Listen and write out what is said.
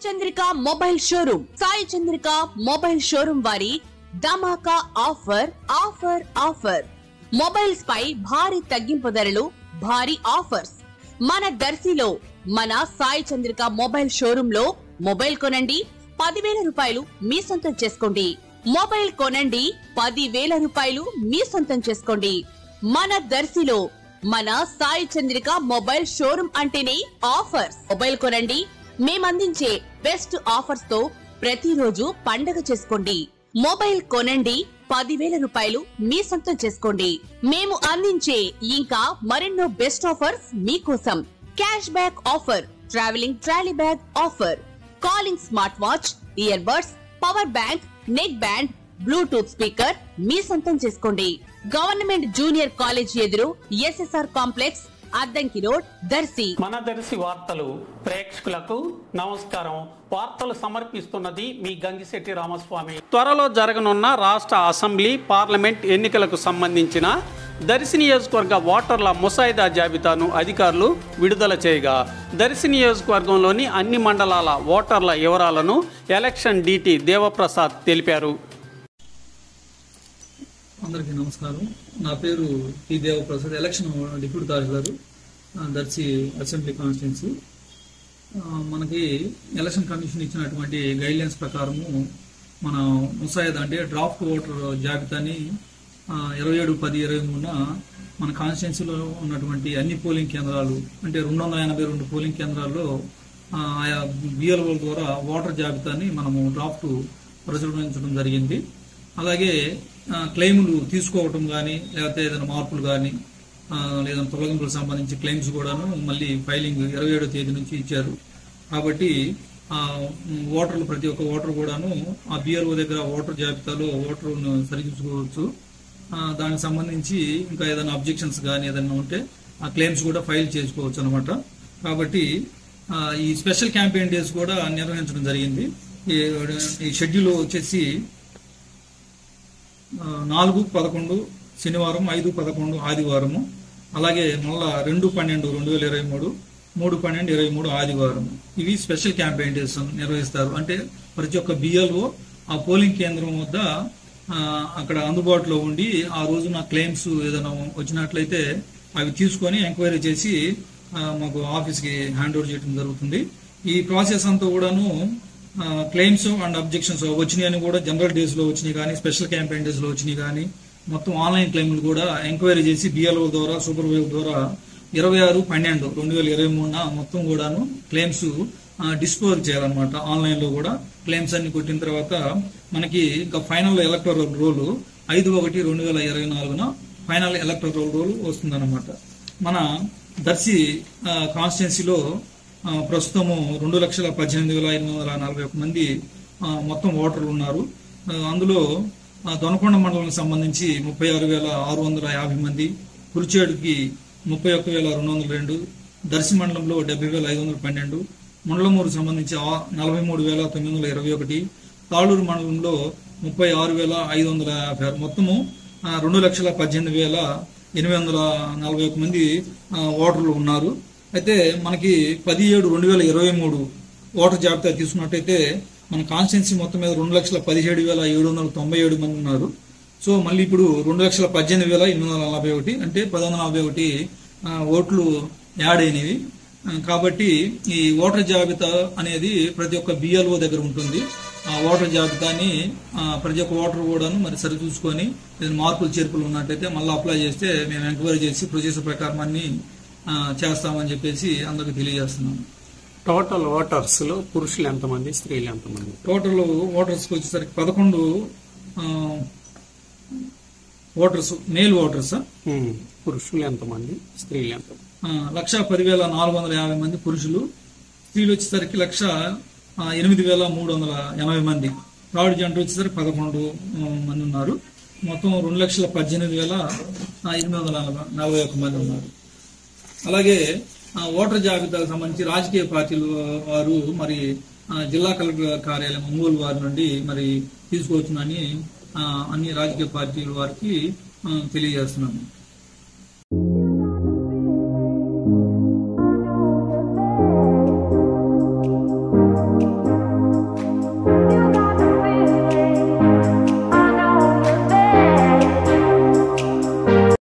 Chandrika mobile showroom Sai Chandrika mobile showroom వారి ధమాకా offer offer offer mobiles పై భారీ తగ్గింపు ధరలు భారీ ఆఫర్స్ మన దర్శిలో మన సాయి చంద్రిక మొబైల్ షోరూమ్ లో మొబైల్ కొనండి పదివేల రూపాయలు మీ సొంతం చేసుకోండి మొబైల్ కొనండి పదివేల రూపాయలు మీ సొంతం చేసుకోండి మన దర్శిలో మన సాయి చంద్రిక మొబైల్ షోరూమ్ అంటేనే ఆఫర్స్ మొబైల్ కొనండి మేమందించే బెస్ట్ ఆఫర్స్ తో ప్రతిరోజు పండగ చేసుకోండి మొబైల్ కొనండి పదివేల రూపాయలు మీ సొంతం చేసుకోండి మేము అందించే ఇంకా మరెన్నో బెస్ట్ ఆఫర్స్ మీకోసం cash back offer travelling trolley bag offer calling smart watch ear buds power bank neck band Bluetooth speaker మీ సొంతం చేసుకోండి గవర్నమెంట్ జూనియర్ కాలేజ్ ఎదురు SSR complex Addanki road Darsi మన దర్శి వార్తలు ప్రేక్షకులకు నమస్కారం వార్తలు సమర్పిస్తున్నది మీ గంగిశెట్టి రామస్వామి త్వరలో జరగనున్న రాష్ట్ర అసెంబ్లీ పార్లమెంట్ ఎన్నికలకు సంబంధించిన దర్శి నియోజకవర్గ ఓటర్ల ముసాయిదా జాబితాను అధికారులు విడుదల చేయగా దర్శి నియోజకవర్గంలోని అన్ని మండలాల ఓటర్ల వివరాలను ఎలక్షన్ డీటీ దేవప్రసాద్ తెలిపారు అందరికీ నమస్కారం నా పేరు T Devaprasad election deputy tahsildar ఆ, దర్శి అసెంబ్లీ కాన్స్టిట్యున్సీ ఆ, మనకి ఎలక్షన్ కమిషన్ ఇచ్చినటువంటి గైడ్లైన్స్ ప్రకారము మన ముసాయిదా అంటే డ్రాఫ్ట్ ఓటర్ జాబితాని ఇరవై ఏడు పది ఇరవై మూడున మన కాన్స్టిట్యున్సీలో ఉన్నటువంటి అన్ని పోలింగ్ కేంద్రాలు అంటే రెండు వందల ఎనభై రెండు పోలింగ్ కేంద్రాల్లో ఆ, ఆయా బిఎల్ఓ ద్వారా ఓటర్ జాబితాని మనము డ్రాఫ్ట్ ప్రచురించడం జరిగింది అలాగే ఆ, క్లెయిములు తీసుకోవటం కానీ లేకపోతే ఏదైనా మార్పులు కానీ లేదా తొలగింపులకు సంబంధించి క్లెయిమ్స్ కూడాను మళ్ళీ ఫైలింగ్ ఇరవై ఏడో తేదీ నుంచి ఇచ్చారు కాబట్టి ఆ, ఓటర్లు ప్రతి ఒక్క ఓటర్ కూడాను ఆ బిఆర్ఓ దగ్గర ఓటర్ జాబితాలో ఓటర్ను సరిచూసుకోవచ్చు ఆ, దానికి సంబంధించి ఇంకా ఏదైనా అబ్జెక్షన్స్ కానీ ఏదైనా ఉంటే ఆ క్లెయిమ్స్ కూడా ఫైల్ చేసుకోవచ్చు అనమాట కాబట్టి ఆ, ఈ స్పెషల్ క్యాంపెయిన్ డేస్ కూడా నిర్వహించడం జరిగింది ఈ- ఈ షెడ్యూల్ వచ్చేసి ఆ, నాలుగు పదకొండు శనివారం ఐదు పదకొండు ఆదివారము అలాగే మళ్ళా రెండు పన్నెండు రెండు వేల ఇరవై మూడు మూడు పన్నెండు ఇరవై మూడు ఆదివారం ఇవి స్పెషల్ క్యాంపెయిన్ డేస్ నిర్వహిస్తారు అంటే ప్రతి ఒక్క బిఎల్ఓ ఆ పోలింగ్ కేంద్రం వద్ద ఆ, అక్కడ అందుబాటులో ఉండి ఆ రోజున క్లెయిమ్స్ ఏదైనా వచ్చినట్లయితే అవి తీసుకొని ఎంక్వైరీ చేసి ఆ, మాకు ఆఫీస్కి హ్యాండ్ ఓవర్ చేయడం జరుగుతుంది ఈ ప్రాసెస్ అంతా కూడాను క్లెయిమ్స్ అండ్ అబ్జెక్షన్స్ వచ్చినాయి అని కూడా జనరల్ డేస్ లో వచ్చినాయి కానీ స్పెషల్ క్యాంపెయిన్ డేస్ లో వచ్చినాయి కానీ మొత్తం ఆన్లైన్ క్లెయిమ్లు కూడా ఎంక్వైరీ చేసి బిఎల్ఓ ద్వారా సూపర్వైజర్ ద్వారా ఇరవై ఆరు పన్నెండు రెండు వేల ఇరవై మూడున మొత్తం కూడాను క్లెయిమ్స్ డిస్పోజ్ చేయాలన్నమాట ఆన్లైన్ లో కూడా క్లెయిమ్స్ అన్ని కొట్టిన తర్వాత మనకి ఇంకా ఫైనల్ ఎలక్టోరల్ రోల్ ఐదు ఒకటి రెండు వేల ఇరవై నాలుగున ఫైనల్ ఎలక్టోరల్ రోల్ వస్తుందన్నమాట మన దర్శి కాన్స్టిట్యున్సీలో ఆ, ప్రస్తుతము రెండు లక్షల పద్దెనిమిది వేల ఐదు వందల నలభై ఒక్క మంది ఆ, మొత్తం ఓటర్లు ఉన్నారు ఆ, అందులో ఆ, దొనకొండ మండలానికి సంబంధించి ముప్పై ఆరు వేల ఆరు వందల యాభై మంది కురిచేడుకి ముప్పై ఒక్క వేల రెండు వందల రెండు దర్శి మండలంలో డెబ్బై వేల ఐదు వందల పన్నెండు ముండ్లమూరు సంబంధించి ఆ- నలభై మూడు వేల తొమ్మిది వందల ఇరవై ఒకటి తాళూరు మండలంలో ముప్పై ఆరు వేల ఐదు వందల యాభై ఆరు మొత్తము ఆ, రెండు లక్షల పద్దెనిమిది వేల ఎనిమిది వందల నలభై ఒక్క మంది ఆ, ఓటర్లు ఉన్నారు అయితే మనకి పది ఏడు రెండు వేల ఇరవై మూడు ఓటర్ జాబితా తీసుకున్నట్టయితే మన కాన్స్టిట్యున్సీ మొత్తం మీద రెండు లక్షల పదిహేడు వేల ఏడు వందల తొంభై ఏడు మంది ఉన్నారు సో మళ్ళీ ఇప్పుడు రెండు లక్షల పద్దెనిమిది వేల ఎనిమిది వందల నలభై ఒకటి అంటే పది వందల నలభై ఒకటి ఆ, ఓట్లు యాడ్ అయినవి ఆ, కాబట్టి ఈ ఓటర్ జాబితా అనేది ప్రతి ఒక్క బిఎల్ఓ దగ్గర ఉంటుంది ఆ ఓటర్ జాబితాని ఆ, ప్రతి ఒక్క ఓటర్ కూడాను మరి సరి చూసుకొని ఏదైనా మార్పులు చేర్పులు ఉన్నట్టయితే మళ్ళీ అప్లై చేస్తే మేము ఎంక్వైరీ చేసి ప్రొసీజర్ ప్రకారం అన్ని ఆ, చేస్తామని చెప్పేసి అందరికి తెలియజేస్తున్నాం టోటల్ ఓటర్స్ లో పురుషులు ఎంతమంది స్త్రీలు ఎంతమంది టోటల్ ఓటర్స్ వచ్చేసరికి పదకొండు ఆ, ఓటర్స్ మేల్ ఓటర్స్ ఉమ్, పురుషులు ఎంతమంది స్త్రీలు ఎంతమంది ఆ, లక్ష పదివేల నాలుగు వందల యాభై మంది పురుషులు స్త్రీలు వచ్చేసరికి లక్ష ఆ, ఎనిమిది వేల మూడు వందల ఎనభై మంది థర్డ్ జంట వచ్చేసరికి పదకొండు ఆ, మంది ఉన్నారు మొత్తం రెండు లక్షల పద్దెనిమిది వేల ఆ, ఎనిమిది వందల నలభై నలభై ఒక్క మంది ఉన్నారు అలాగే ఆ, ఓటర్ జాబితాకు సంబంధించి రాజకీయ పార్టీలు వారు మరి ఆ, జిల్లా కలెక్టర్ కార్యాలయం ఒంగోలు వారి నుండి మరి తీసుకోవచ్చునని ఆ, అన్ని రాజకీయ పార్టీల వారికి ఆ, తెలియజేస్తున్నాను